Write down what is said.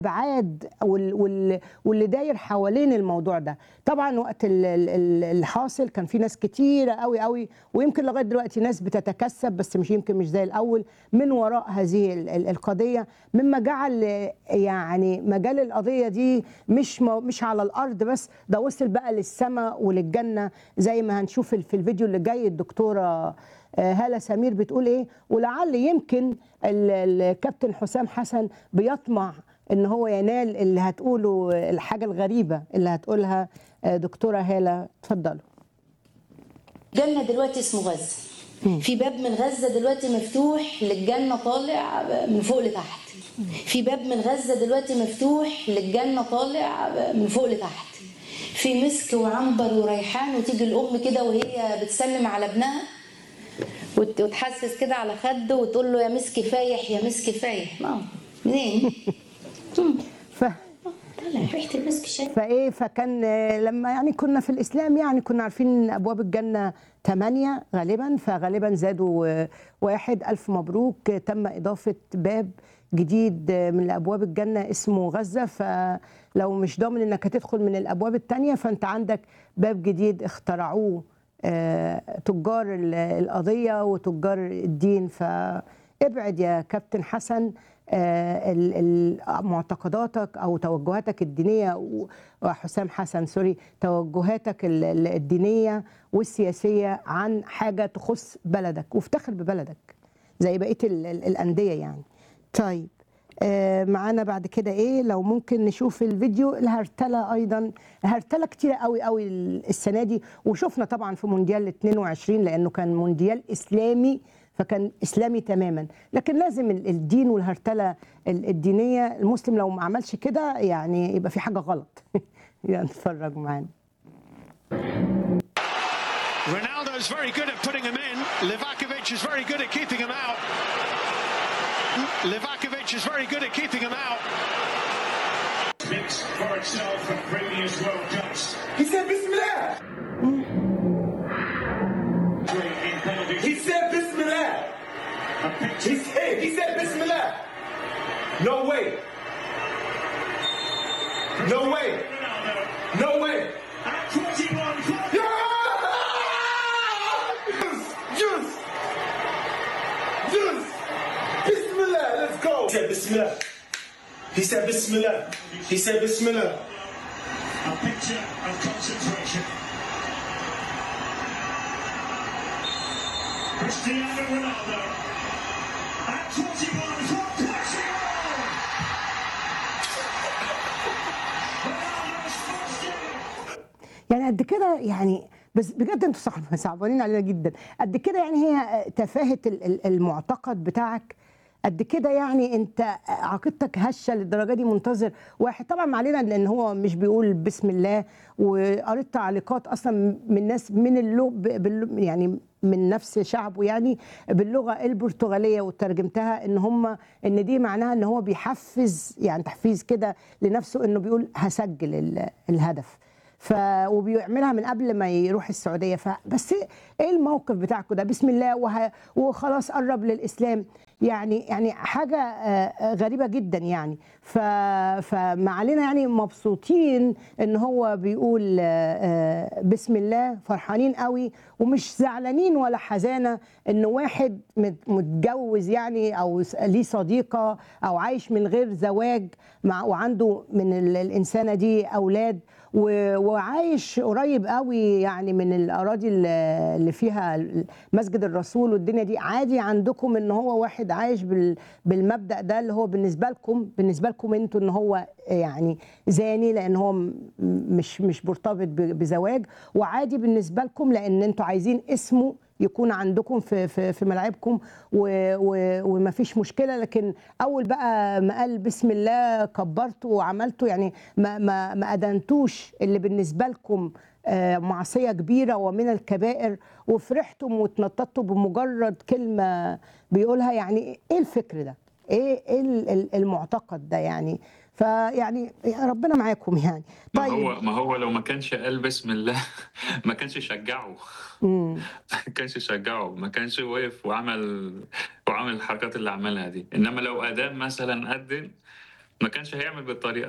الابعاد وال وال واللي داير حوالين الموضوع ده طبعا وقت ال- ال- ال- اللي حاصل كان في ناس كتيره قوي قوي ويمكن لغايه دلوقتي ناس بتتكسب بس مش يمكن مش زي الاول من وراء هذه ال- ال- القضيه مما جعل يعني مجال القضيه دي مش مو- مش على الارض بس ده وصل بقى للسماء وللجنه زي ما هنشوف في الفيديو اللي جاي الدكتوره آه، هالة سمير بتقول ايه ولعل يمكن ال- الكابتن حسام حسن بيطمع ان هو ينال اللي هتقوله الحاجه الغريبه اللي هتقولها آه، دكتوره هاله اتفضلوا جنة دلوقتي اسمه غزة في باب من غزة دلوقتي مفتوح للجنة طالع من فوق لتحت في باب من غزة دلوقتي مفتوح للجنة طالع من فوق لتحت في مسك وعنبر وريحان وتيجي الأم كده وهي بتسلم على ابنها وت- وتحسس كده على خده وتقول له يا مسك فايح يا مسك فايح ما منين؟ ف... طلع ريحة المسك شايف فايه فكان آه، لما يعني كنا في الاسلام يعني كنا عارفين ان ابواب الجنه ثمانيه غالبا فغالبا زادوا آه، واحد الف مبروك آه، تم اضافه باب جديد آه، من ابواب الجنه اسمه غزه فلو مش ضامن انك هتدخل من الابواب الثانيه فانت عندك باب جديد اخترعوه آه، تجار ال- القضيه وتجار الدين فابعد يا كابتن حسن آه، ال- ال- معتقداتك او توجهاتك الدينيه و- وحسام حسن سوري توجهاتك ال- ال- الدينيه والسياسيه عن حاجه تخص بلدك وافتخر ببلدك زي بقيه ال- ال- الانديه يعني طيب آه، معانا بعد كده ايه لو ممكن نشوف الفيديو الهرتله ايضا هرتله كتيره قوي قوي السنه دي وشفنا طبعا في مونديال 22 لانه كان مونديال اسلامي فكان اسلامي تماما لكن لازم ال- الدين والهرتله ال- الدينيه المسلم لو ما عملش كده يعني يبقى في حاجه غلط يعني نتفرج معانا Ronaldo's very good at putting him in. Livakovic is very good at keeping him out. Livakovic is very good at keeping him out. speaks for itself from previous World Cups. He said Bismillah. In penalties, He said Bismillah. a picture He said, he said Bismillah. No way. No way. Ronaldo No way. at 21. Clark Yeah! Juice. Juice. Juice. Bismillah. Let's go. He said Bismillah. He said Bismillah. He said Bismillah. A picture of concentration. Cristiano Ronaldo at 21 from Portugal. Ronaldo's first game. يعني قد كده يعني بس بجد انتوا صعب- صعبانين علينا جدا قد كده يعني هي تفاهه ال- ال- المعتقد بتاعك قد كده يعني انت عقيدتك هشه للدرجه دي منتظر واحد طبعا ما علينا لان هو مش بيقول بسم الله وقريت تعليقات اصلا من ناس من اللغه يعني من نفس شعبه يعني باللغه البرتغاليه وترجمتها ان هم ان دي معناها ان هو بيحفز يعني تحفيز كده لنفسه انه بيقول هسجل ال- الهدف ف وبيعملها من قبل ما يروح السعوديه فبس ايه الموقف بتاعكم ده بسم الله وه... وخلاص قرب للاسلام يعني يعني حاجه آه، غريبه جدا يعني ف فما علينا يعني مبسوطين ان هو بيقول آه، آه، بسم الله فرحانين قوي ومش زعلانين ولا حزانه ان واحد مت- متجوز يعني او س- ليه صديقه او عايش من غير زواج مع وعنده من ال- الانسانه دي اولاد و- وعايش قريب قوي يعني من الاراضي ال- اللي فيها مسجد الرسول والدنيا دي عادي عندكم ان هو واحد عايش بال- بالمبدا ده اللي هو بالنسبه لكم بالنسبه لكم انتوا ان هو يعني زاني لان هو م- مش مش مرتبط ب- بزواج وعادي بالنسبه لكم لان انتوا عايزين اسمه يكون عندكم في في في ملاعبكم و- و- وما فيش مشكله لكن اول بقى ما قال بسم الله كبرتوا وعملتوا يعني ما ما ما ادنتوش اللي بالنسبه لكم آه، معصيه كبيره ومن الكبائر وفرحتم واتنططتوا بمجرد كلمه بيقولها يعني ايه الفكر ده؟ ايه ايه ال- ال- المعتقد ده يعني؟ فيعني ربنا معاكم يعني ما طيب هو ما هو لو ما كانش قال بسم الله ما كانش شجعه مم. ما كانش شجعه ما كانش وقف وعمل وعمل الحركات اللي عملها دي انما لو ادام مثلا قدم ما كانش هيعمل بالطريقه